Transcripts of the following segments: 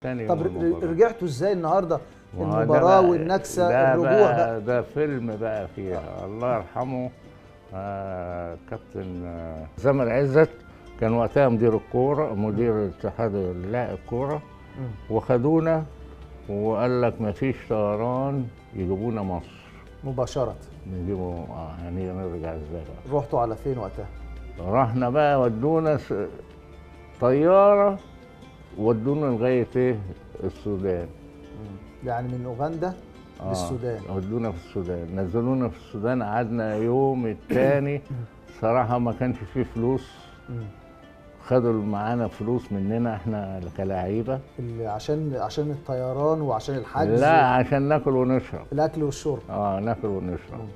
تاني طب يوم ر- المباراة. رجعتوا ازاي النهارده ما هو ده المباراه بقى- والنكسه ده الرجوع بقى ده فيلم بقى فيها الله يرحمه آه كابتن آه زمر عزت كان وقتها مدير الكوره مدير اتحاد لا الكوره مم. وخدونا وقال لك ما فيش طيران يجيبونا مصر مباشره نجيبوا اه يعني نرجع ازاي بقى رحتوا على فين وقتها رحنا بقى ودونا س- طياره ودونا لغايه ايه السودان يعني من اوغندا آه، للسودان ودونا في السودان نزلونا في السودان قعدنا يوم التاني صراحة ما كانش فيه فلوس مم. خدوا معانا فلوس مننا احنا كلاعيبة اللي عشان عشان الطيران وعشان الحجز لا عشان ناكل ونشرب الاكل والشرب اه ناكل ونشرب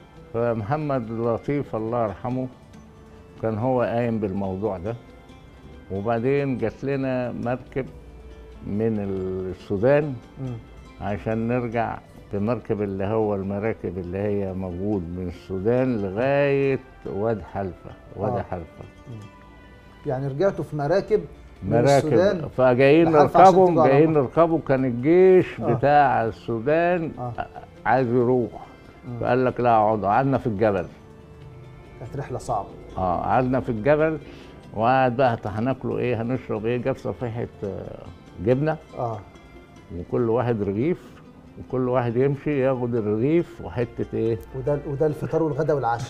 فمحمد لطيف الله يرحمه كان هو قايم بالموضوع ده وبعدين جات لنا مركب من السودان مم. عشان نرجع بمركب اللي هو المراكب اللي هي موجود من السودان لغاية واد حلفة وادي آه. حلفة يعني رجعتوا في مراكب من مراكب السودان فجايين لحلفة عشان نركبهم تيجوا على جايين مصر. نركبوا كان الجيش آه. بتاع السودان آه. عايز يروح مم. فقال لك لا اقعدوا قعدنا في الجبل كانت رحله صعبه اه قعدنا في الجبل وقعد بقى هناكلوا ايه هنشرب ايه جاب صفيحة آه، جبنة اه وكل واحد رغيف وكل واحد يمشي ياخد الرغيف وحتة ايه وده وده الفطار والغداء والعشاء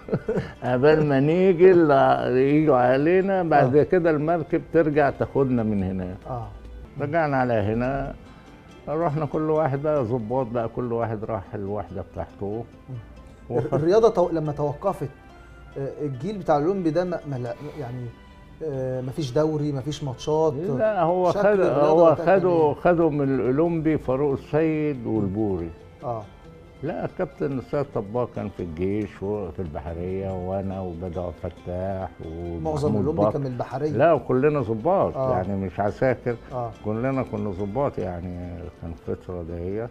قبل ما نيجي ال- يجوا علينا بعد آه. كده المركب ترجع تاخدنا من هنا اه رجعنا على هنا رحنا كل واحد بقى ظباط بقى كل واحد راح الوحده بتاعته وخ- الرياضه تو... لما توقفت آه، الجيل بتاع الاولمبي ده ما... ما لا- يعني آه، مفيش دوري مفيش ماتشات لا هو شكل خد الرياضة هو وقتها كان خده إيه؟ خده من الاولمبي فاروق السيد والبوري اه لا الكابتن السيد طباخ كان في الجيش وفي البحريه وانا وبدع فتاح معظم ومحمود الاولمبي بكر. كان من البحريه لا وكلنا ظباط آه. يعني مش عساكر اه كلنا كنا ظباط يعني كان فترة دهية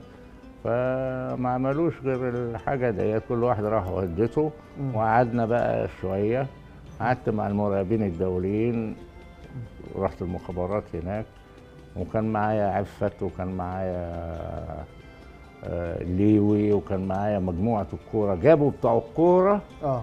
فما عملوش غير الحاجة ديت كل واحد راح ودته مم. وقعدنا بقى شوية قعدت مع المراقبين الدوليين رحت المخابرات هناك وكان معايا عفت وكان معايا آه، ليوي وكان معايا مجموعة الكورة جابوا بتوع الكورة اه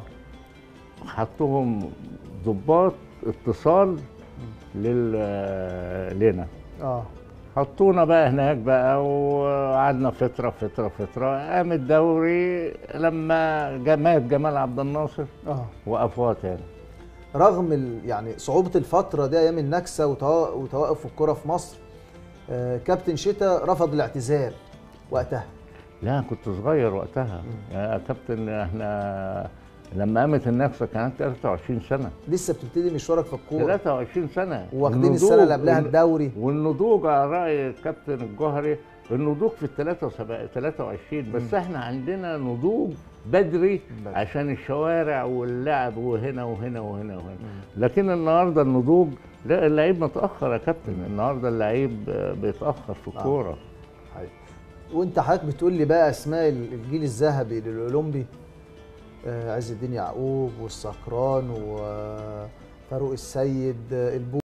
حطوهم ضباط اتصال لل لنا اه حطونا بقى هناك بقى وقعدنا فتره فتره فتره قام الدوري لما جا- مات جمال عبد الناصر اه وقفوها تاني رغم ال... يعني صعوبه الفتره دي ايام النكسه وتوا... وتوقف الكره في مصر آه كابتن شتا رفض الاعتزال وقتها لا كنت صغير وقتها يا كابتن احنا لما قامت النكسه كانت 23 سنه لسه بتبتدي مشوارك في الكوره 23 سنه واخدين النضوج- السنه اللي قبلها والن- الدوري والنضوج على راي الكابتن الجوهري النضوج في ال 23 بس احنا عندنا نضوج بدري بدري. عشان الشوارع واللعب وهنا وهنا وهنا وهنا لكن النهارده النضوج لا اللعيب متاخر يا كابتن النهارده اللعيب آه، بيتاخر في الكوره حقيقي. وانت حضرتك بتقول لي بقى اسماء الجيل الذهبي للاولمبي آه عز الدين يعقوب والسكران وفاروق السيد آه، البو